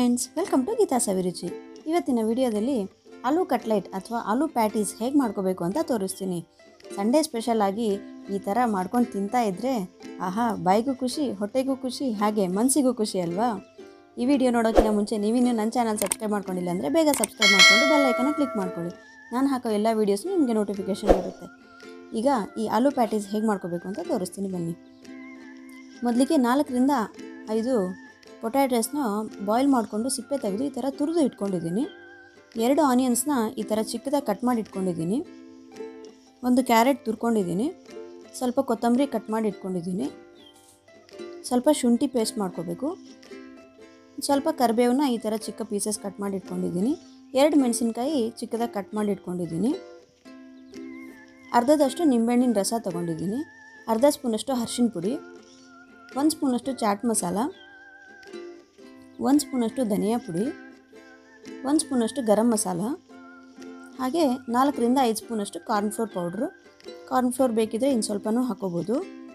friends welcome to Geetha Saviruchi ಇವತ್ತಿನ ವಿಡಿಯೋದಲ್ಲಿ ಆಲೂ cutlet ಅಥವಾ ಆಲೂ ಪ್ಯಾಟೀಸ್ ಹೇಗೆ ಮಾಡ್ಕೋಬೇಕು ಅಂತ ತೋರಿಸ್ತೀನಿ ಸಂಡೇ ಸ್ಪೆಷಲ್ ಆಗಿ ಈ ಥರ ಮಾಡ್ಕೊಂಡು ತಿಂತಾ ಇದ್ದರೆ ಆಹಾ ಬಾಯಿಗೂ ಖುಷಿ ಹೊಟ್ಟೆಗೂ ಖುಷಿ ಹಾಗೆ ಮನಸ್ಸಿಗೂ ಖುಷಿ ಅಲ್ವಾ ಈ ವಿಡಿಯೋ ನೋಡೋಕ್ಕಿಂತ ಮುಂಚೆ ನೀವಿನ್ನೂ ನನ್ನ ಚಾನಲ್ ಸಬ್ಸ್ಕ್ರೈಬ್ ಮಾಡ್ಕೊಂಡಿಲ್ಲ ಅಂದರೆ ಬೇಗ ಸಬ್ಸ್ಕ್ರೈಬ್ ಮಾಡಿಕೊಂಡು ಬೆಲ್ ಐಕನ್ನ ಕ್ಲಿಕ್ ಮಾಡ್ಕೊಳ್ಳಿ ನಾನು ಹಾಕೋ ಎಲ್ಲ ವೀಡಿಯೋಸು ನಿಮಗೆ ನೋಟಿಫಿಕೇಷನ್ ಬರುತ್ತೆ ಈಗ ಈ ಆಲೂ ಪ್ಯಾಟೀಸ್ ಹೇಗೆ ಮಾಡ್ಕೋಬೇಕು ಅಂತ ತೋರಿಸ್ತೀನಿ ಬನ್ನಿ ಮೊದಲಿಗೆ ನಾಲ್ಕರಿಂದ ಐದು ಪೊಟ್ಯಾಟೋಸ್ನ ಬಾಯ್ಲ್ ಮಾಡಿಕೊಂಡು ಸಿಪ್ಪೆ ತೆಗೆದು ಈ ಥರ ತುರಿದು ಇಟ್ಕೊಂಡಿದ್ದೀನಿ ಎರಡು ಆನಿಯನ್ಸ್ನ ಈ ಥರ ಚಿಕ್ಕದಾಗಿ ಕಟ್ ಮಾಡಿ ಇಟ್ಕೊಂಡಿದ್ದೀನಿ ಒಂದು ಕ್ಯಾರೆಟ್ ತುರ್ಕೊಂಡಿದ್ದೀನಿ ಸ್ವಲ್ಪ ಕೊತ್ತಂಬರಿ ಕಟ್ ಮಾಡಿ ಇಟ್ಕೊಂಡಿದ್ದೀನಿ ಸ್ವಲ್ಪ ಶುಂಠಿ ಪೇಸ್ಟ್ ಮಾಡ್ಕೋಬೇಕು ಸ್ವಲ್ಪ ಕರಿಬೇವನ್ನ ಈ ಥರ ಚಿಕ್ಕ ಪೀಸಸ್ ಕಟ್ ಮಾಡಿ ಇಟ್ಕೊಂಡಿದ್ದೀನಿ ಎರಡು ಮೆಣಸಿನ್ಕಾಯಿ ಚಿಕ್ಕದಾಗಿ ಕಟ್ ಮಾಡಿ ಇಟ್ಕೊಂಡಿದ್ದೀನಿ ಅರ್ಧದಷ್ಟು ನಿಂಬೆಹಣ್ಣಿನ ರಸ ತೊಗೊಂಡಿದ್ದೀನಿ ಅರ್ಧ ಸ್ಪೂನಷ್ಟು ಅರ್ಶಿಣ ಪುಡಿ ಒಂದು ಸ್ಪೂನಷ್ಟು ಚಾಟ್ ಮಸಾಲ ಒಂದು ಸ್ಪೂನಷ್ಟು ಧನಿಯಾ ಪುಡಿ ಒಂದು ಸ್ಪೂನಷ್ಟು ಗರಂ ಮಸಾಲ ಹಾಗೆ ನಾಲ್ಕರಿಂದ ಐದು ಸ್ಪೂನಷ್ಟು ಕಾರ್ನ್ಫ್ಲೋರ್ ಪೌಡ್ರು ಕಾರ್ನ್ಫ್ಲೋರ್ ಬೇಕಿದ್ರೆ ಇನ್ನು ಸ್ವಲ್ಪನೂ ಹಾಕೋಬೋದು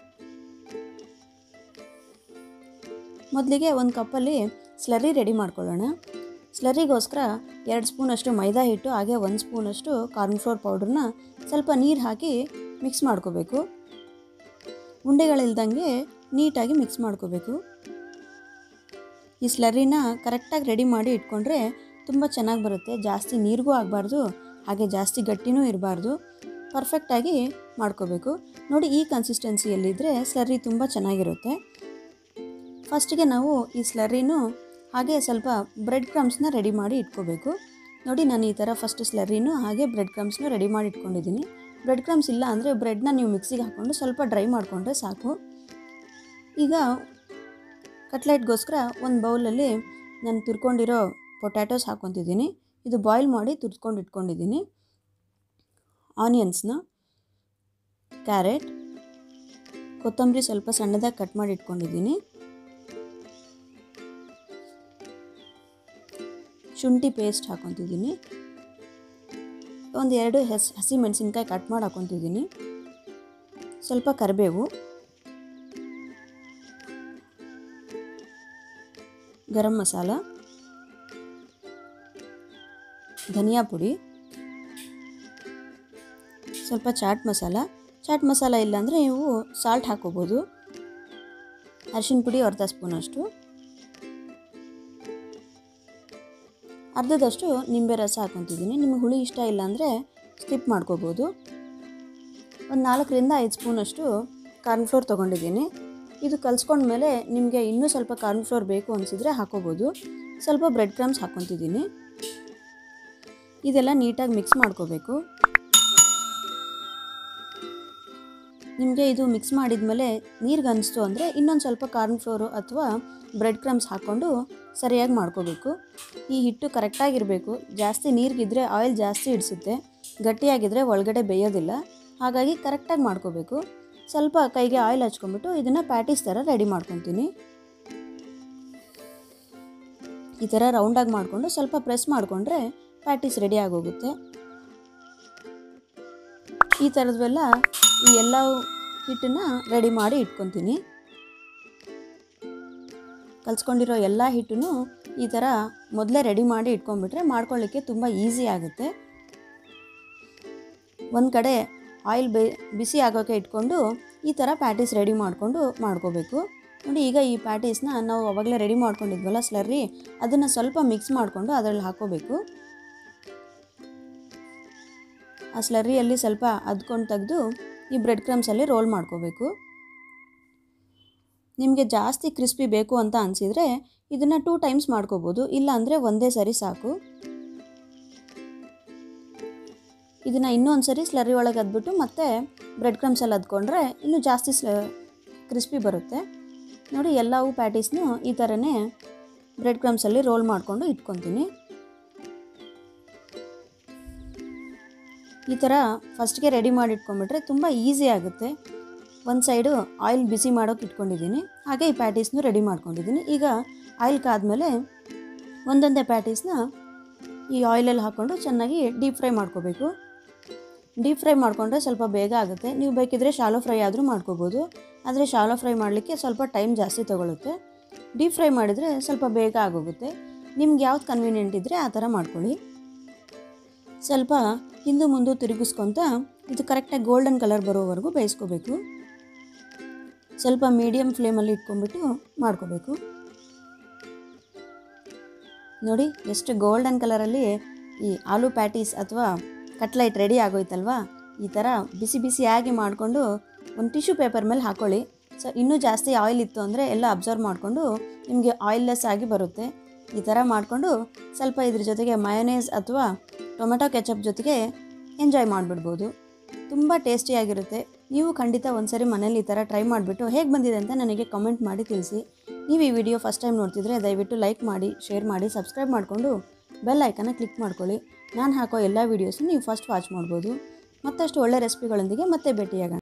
ಮೊದಲಿಗೆ ಒಂದು ಕಪ್ಪಲ್ಲಿ ಸ್ಲರಿ ರೆಡಿ ಮಾಡ್ಕೊಳ್ಳೋಣ ಸ್ಲರಿಗೋಸ್ಕರ ಎರಡು ಸ್ಪೂನಷ್ಟು ಮೈದಾ ಹಿಟ್ಟು ಹಾಗೆ ಒಂದು ಸ್ಪೂನಷ್ಟು ಕಾರ್ನ್ಫ್ಲೋರ್ ಪೌಡ್ರನ್ನ ಸ್ವಲ್ಪ ನೀರು ಹಾಕಿ ಮಿಕ್ಸ್ ಮಾಡ್ಕೋಬೇಕು ಉಂಡೆಗಳಿಲ್ದಂಗೆ ನೀಟಾಗಿ ಮಿಕ್ಸ್ ಮಾಡ್ಕೋಬೇಕು ಈ ಸ್ಲರಿನ ಕರೆಕ್ಟಾಗಿ ರೆಡಿ ಮಾಡಿ ಇಟ್ಕೊಂಡ್ರೆ ತುಂಬ ಚೆನ್ನಾಗಿ ಬರುತ್ತೆ ಜಾಸ್ತಿ ನೀರಿಗೂ ಆಗಬಾರ್ದು ಹಾಗೆ ಜಾಸ್ತಿ ಗಟ್ಟಿನೂ ಇರಬಾರ್ದು ಪರ್ಫೆಕ್ಟಾಗಿ ಮಾಡ್ಕೋಬೇಕು ನೋಡಿ ಈ ಕನ್ಸಿಸ್ಟೆನ್ಸಿಯಲ್ಲಿದ್ದರೆ ಸ್ಲರಿ ತುಂಬ ಚೆನ್ನಾಗಿರುತ್ತೆ ಫಸ್ಟಿಗೆ ನಾವು ಈ ಸ್ಲರಿನೂ ಹಾಗೆ ಸ್ವಲ್ಪ ಬ್ರೆಡ್ ಕ್ರಮ್ಸ್ನ ರೆಡಿ ಮಾಡಿ ಇಟ್ಕೋಬೇಕು ನೋಡಿ ನಾನು ಈ ಥರ ಫಸ್ಟ್ ಸ್ಲರಿನೂ ಹಾಗೆ ಬ್ರೆಡ್ ಕ್ರಮ್ಸ್ನ ರೆಡಿ ಮಾಡಿ ಇಟ್ಕೊಂಡಿದ್ದೀನಿ ಬ್ರೆಡ್ ಕ್ರಮ್ಸ್ ಇಲ್ಲ ಅಂದರೆ ಬ್ರೆಡ್ನ ನೀವು ಮಿಕ್ಸಿಗೆ ಹಾಕ್ಕೊಂಡು ಸ್ವಲ್ಪ ಡ್ರೈ ಮಾಡಿಕೊಂಡ್ರೆ ಸಾಕು ಈಗ ಕಟ್ಲೆಟ್ಗೋಸ್ಕರ ಒಂದು ಬೌಲಲ್ಲಿ ನಾನು ತುರ್ಕೊಂಡಿರೋ ಪೊಟ್ಯಾಟೋಸ್ ಹಾಕ್ಕೊತಿದ್ದೀನಿ ಇದು ಬಾಯ್ಲ್ ಮಾಡಿ ತುರ್ಕೊಂಡು ಇಟ್ಕೊಂಡಿದ್ದೀನಿ ಆನಿಯನ್ಸ್ನ ಕ್ಯಾರೆಟ್ ಕೊತ್ತಂಬರಿ ಸ್ವಲ್ಪ ಸಣ್ಣದಾಗಿ ಕಟ್ ಮಾಡಿ ಇಟ್ಕೊಂಡಿದ್ದೀನಿ ಶುಂಠಿ ಪೇಸ್ಟ್ ಹಾಕೊತಿದ್ದೀನಿ ಒಂದು ಎರಡು ಹಸಿ ಹಸಿ ಮೆಣಸಿನ್ಕಾಯಿ ಕಟ್ ಮಾಡಿ ಹಾಕೊತಿದ್ದೀನಿ ಸ್ವಲ್ಪ ಕರಿಬೇವು ಗರಂ ಮಸಾಲ ಧನಿಯಾ ಪುಡಿ ಸ್ವಲ್ಪ ಚಾಟ್ ಮಸಾಲ ಚಾಟ್ ಮಸಾಲ ಇಲ್ಲಾಂದರೆ ನೀವು ಸಾಲ್ಟ್ ಹಾಕೋಬೋದು ಅರಿಶಿನ ಪುಡಿ ಅರ್ಧ ಸ್ಪೂನಷ್ಟು ಅರ್ಧದಷ್ಟು ನಿಂಬೆ ರಸ ಹಾಕೊತಿದ್ದೀನಿ ನಿಮಗೆ ಹುಳಿ ಇಷ್ಟ ಇಲ್ಲ ಅಂದರೆ ಸ್ಕಿಪ್ ಮಾಡ್ಕೋಬೋದು ಒಂದು ನಾಲ್ಕರಿಂದ ಐದು ಸ್ಪೂನಷ್ಟು ಕಾರ್ನ್ಫ್ಲೋರ್ ತೊಗೊಂಡಿದ್ದೀನಿ ಇದು ಕಲಿಸ್ಕೊಂಡ್ಮೇಲೆ ನಿಮಗೆ ಇನ್ನೂ ಸ್ವಲ್ಪ ಕಾರ್ನ್ಫ್ಲೋರ್ ಬೇಕು ಅನಿಸಿದರೆ ಹಾಕೋಬೋದು ಸ್ವಲ್ಪ ಬ್ರೆಡ್ ಕ್ರಮ್ಸ್ ಹಾಕ್ಕೊತಿದ್ದೀನಿ ಇದೆಲ್ಲ ನೀಟಾಗಿ ಮಿಕ್ಸ್ ಮಾಡ್ಕೋಬೇಕು ನಿಮಗೆ ಇದು ಮಿಕ್ಸ್ ಮಾಡಿದ್ಮೇಲೆ ನೀರಿಗೆ ಅನಿಸ್ತು ಅಂದರೆ ಇನ್ನೊಂದು ಸ್ವಲ್ಪ ಕಾರ್ನ್ಫ್ಲೋರು ಅಥವಾ ಬ್ರೆಡ್ ಕ್ರಮ್ಸ್ ಹಾಕ್ಕೊಂಡು ಸರಿಯಾಗಿ ಮಾಡ್ಕೋಬೇಕು ಈ ಹಿಟ್ಟು ಕರೆಕ್ಟಾಗಿರಬೇಕು ಜಾಸ್ತಿ ನೀರಿಗಿದ್ರೆ ಆಯಿಲ್ ಜಾಸ್ತಿ ಇಡಿಸುತ್ತೆ ಗಟ್ಟಿಯಾಗಿದ್ದರೆ ಒಳಗಡೆ ಬೇಯೋದಿಲ್ಲ ಹಾಗಾಗಿ ಕರೆಕ್ಟಾಗಿ ಮಾಡ್ಕೋಬೇಕು ಸ್ವಲ್ಪ ಕೈಗೆ ಆಯಿಲ್ ಹಚ್ಕೊಂಡ್ಬಿಟ್ಟು ಇದನ್ನು ಪ್ಯಾಟೀಸ್ ಥರ ರೆಡಿ ಮಾಡ್ಕೊತೀನಿ ಈ ಥರ ರೌಂಡಾಗಿ ಮಾಡಿಕೊಂಡು ಸ್ವಲ್ಪ ಪ್ರೆಸ್ ಮಾಡಿಕೊಂಡ್ರೆ ಪ್ಯಾಟೀಸ್ ರೆಡಿ ಆಗೋಗುತ್ತೆ ಈ ಥರದ್ವೆಲ್ಲ ಈ ಎಲ್ಲ ಹಿಟ್ಟನ್ನ ರೆಡಿ ಮಾಡಿ ಇಟ್ಕೊತೀನಿ ಕಲ್ಸ್ಕೊಂಡಿರೋ ಎಲ್ಲ ಹಿಟ್ಟನ್ನು ಈ ಥರ ಮೊದಲೇ ರೆಡಿ ಮಾಡಿ ಇಟ್ಕೊಂಡ್ಬಿಟ್ರೆ ಮಾಡ್ಕೊಳ್ಳಿಕ್ಕೆ ತುಂಬ ಈಸಿ ಆಗುತ್ತೆ ಒಂದು ಕಡೆ ಆಯಿಲ್ ಬೆ ಬಿಸಿ ಆಗೋಕ್ಕೆ ಇಟ್ಕೊಂಡು ಈ ಥರ ಪ್ಯಾಟೀಸ್ ರೆಡಿ ಮಾಡಿಕೊಂಡು ಮಾಡ್ಕೋಬೇಕು ನೋಡಿ ಈಗ ಈ ಪ್ಯಾಟೀಸ್ನ ನಾವು ಅವಾಗಲೇ ರೆಡಿ ಮಾಡ್ಕೊಂಡಿದ್ವಲ್ಲ ಸ್ಲರ್ರಿ ಅದನ್ನು ಸ್ವಲ್ಪ ಮಿಕ್ಸ್ ಮಾಡಿಕೊಂಡು ಅದರಲ್ಲಿ ಹಾಕೋಬೇಕು ಆ ಸ್ಲರ್ರಿಯಲ್ಲಿ ಸ್ವಲ್ಪ ಅದ್ಕೊಂಡು ತೆಗೆದು ಈ ಬ್ರೆಡ್ ಕ್ರಮ್ಸಲ್ಲಿ ರೋಲ್ ಮಾಡ್ಕೋಬೇಕು ನಿಮಗೆ ಜಾಸ್ತಿ ಕ್ರಿಸ್ಪಿ ಬೇಕು ಅಂತ ಅನಿಸಿದರೆ ಇದನ್ನು ಟೂ ಟೈಮ್ಸ್ ಮಾಡ್ಕೋಬೋದು ಇಲ್ಲ ಅಂದರೆ ಒಂದೇ ಸರಿ ಸಾಕು ಇದನ್ನು ಇನ್ನೊಂದು ಸರಿ ಸ್ಲರಿ ಒಳಗೆ ಅದ್ಬಿಟ್ಟು ಮತ್ತೆ ಬ್ರೆಡ್ ಕ್ರಮ್ಸಲ್ಲಿ ಅದ್ಕೊಂಡ್ರೆ ಇನ್ನೂ ಜಾಸ್ತಿ ಸ್ಲ ಕ್ರಿಸ್ಪಿ ಬರುತ್ತೆ ನೋಡಿ ಎಲ್ಲವೂ ಪ್ಯಾಟೀಸ್ನು ಈ ಥರನೇ ಬ್ರೆಡ್ ಕ್ರಮ್ಸಲ್ಲಿ ರೋಲ್ ಮಾಡಿಕೊಂಡು ಇಟ್ಕೊತೀನಿ ಈ ಥರ ಫಸ್ಟ್ಗೆ ರೆಡಿ ಮಾಡಿ ಇಟ್ಕೊಂಡ್ಬಿಟ್ರೆ ತುಂಬ ಈಸಿ ಆಗುತ್ತೆ ಒಂದು ಸೈಡು ಆಯಿಲ್ ಬಿಸಿ ಮಾಡೋಕೆ ಇಟ್ಕೊಂಡಿದ್ದೀನಿ ಹಾಗೆ ಈ ಪ್ಯಾಟೀಸ್ನು ರೆಡಿ ಮಾಡ್ಕೊಂಡಿದ್ದೀನಿ ಈಗ ಆಯಿಲ್ ಕಾದ್ಮೇಲೆ ಒಂದೊಂದೇ ಪ್ಯಾಟೀಸ್ನ ಈ ಆಯಿಲಲ್ಲಿ ಹಾಕ್ಕೊಂಡು ಚೆನ್ನಾಗಿ ಡೀಪ್ ಫ್ರೈ ಮಾಡ್ಕೋಬೇಕು ಡೀಪ್ ಫ್ರೈ ಮಾಡಿಕೊಂಡ್ರೆ ಸ್ವಲ್ಪ ಬೇಗ ಆಗುತ್ತೆ ನೀವು ಬೇಕಿದ್ರೆ ಶಾಲೋ ಫ್ರೈ ಆದರೂ ಮಾಡ್ಕೋಬೋದು ಆದರೆ ಶಾಲೋ ಫ್ರೈ ಮಾಡಲಿಕ್ಕೆ ಸ್ವಲ್ಪ ಟೈಮ್ ಜಾಸ್ತಿ ತೊಗೊಳುತ್ತೆ ಡೀಪ್ ಫ್ರೈ ಮಾಡಿದರೆ ಸ್ವಲ್ಪ ಬೇಗ ಆಗೋಗುತ್ತೆ ನಿಮ್ಗೆ ಯಾವ್ದು ಕನ್ವೀನಿಯೆಂಟ್ ಇದ್ದರೆ ಆ ಥರ ಮಾಡ್ಕೊಳ್ಳಿ ಸ್ವಲ್ಪ ಹಿಂದು ಮುಂದೆ ತಿರುಗಿಸ್ಕೊತ ಇದು ಕರೆಕ್ಟಾಗಿ ಗೋಲ್ಡನ್ ಕಲರ್ ಬರೋವರೆಗೂ ಬೇಯಿಸ್ಕೋಬೇಕು ಸ್ವಲ್ಪ ಮೀಡಿಯಮ್ ಫ್ಲೇಮಲ್ಲಿ ಇಟ್ಕೊಂಡ್ಬಿಟ್ಟು ಮಾಡ್ಕೋಬೇಕು ನೋಡಿ ಎಷ್ಟು ಗೋಲ್ಡನ್ ಕಲರಲ್ಲಿ ಈ ಆಲೂ ಪ್ಯಾಟೀಸ್ ಅಥವಾ ಕಟ್ಲೈಟ್ ರೆಡಿ ಆಗೋಯ್ತಲ್ವಾ ಈ ಥರ ಬಿಸಿ ಬಿಸಿಯಾಗಿ ಮಾಡಿಕೊಂಡು ಒಂದು ಟಿಶ್ಯೂ ಪೇಪರ್ ಮೇಲೆ ಹಾಕೊಳ್ಳಿ ಸೊ ಇನ್ನೂ ಜಾಸ್ತಿ ಆಯಿಲ್ ಇತ್ತು ಅಂದರೆ ಎಲ್ಲ ಅಬ್ಸರ್ವ್ ಮಾಡಿಕೊಂಡು ನಿಮಗೆ ಆಯಿಲ್ಲೆಸ್ ಆಗಿ ಬರುತ್ತೆ ಈ ಥರ ಮಾಡಿಕೊಂಡು ಸ್ವಲ್ಪ ಇದ್ರ ಜೊತೆಗೆ ಮಯೋನೇಸ್ ಅಥವಾ ಟೊಮೆಟೊ ಕೆಚಪ್ ಜೊತೆಗೆ ಎಂಜಾಯ್ ಮಾಡಿಬಿಡ್ಬೋದು ತುಂಬ ಟೇಸ್ಟಿಯಾಗಿರುತ್ತೆ ನೀವು ಖಂಡಿತ ಒಂದ್ಸರಿ ಮನೇಲಿ ಈ ಥರ ಟ್ರೈ ಮಾಡಿಬಿಟ್ಟು ಹೇಗೆ ಬಂದಿದೆ ಅಂತ ನನಗೆ ಕಮೆಂಟ್ ಮಾಡಿ ತಿಳಿಸಿ ನೀವು ಈ ವಿಡಿಯೋ ಫಸ್ಟ್ ಟೈಮ್ ನೋಡ್ತಿದ್ರೆ ದಯವಿಟ್ಟು ಲೈಕ್ ಮಾಡಿ ಶೇರ್ ಮಾಡಿ ಸಬ್ಸ್ಕ್ರೈಬ್ ಮಾಡಿಕೊಂಡು ಬೆಲ್ ಐಕನ್ನ ಕ್ಲಿಕ್ ಮಾಡ್ಕೊಳ್ಳಿ ನಾನು ಹಾಕೋ ಎಲ್ಲ ವೀಡಿಯೋಸು ನೀವು ಫಸ್ಟ್ ವಾಚ್ ಮಾಡ್ಬೋದು ಮತ್ತಷ್ಟು ಒಳ್ಳೆ ರೆಸಿಪಿಗಳೊಂದಿಗೆ ಮತ್ತೆ ಭೇಟಿಯಾಗೋಣ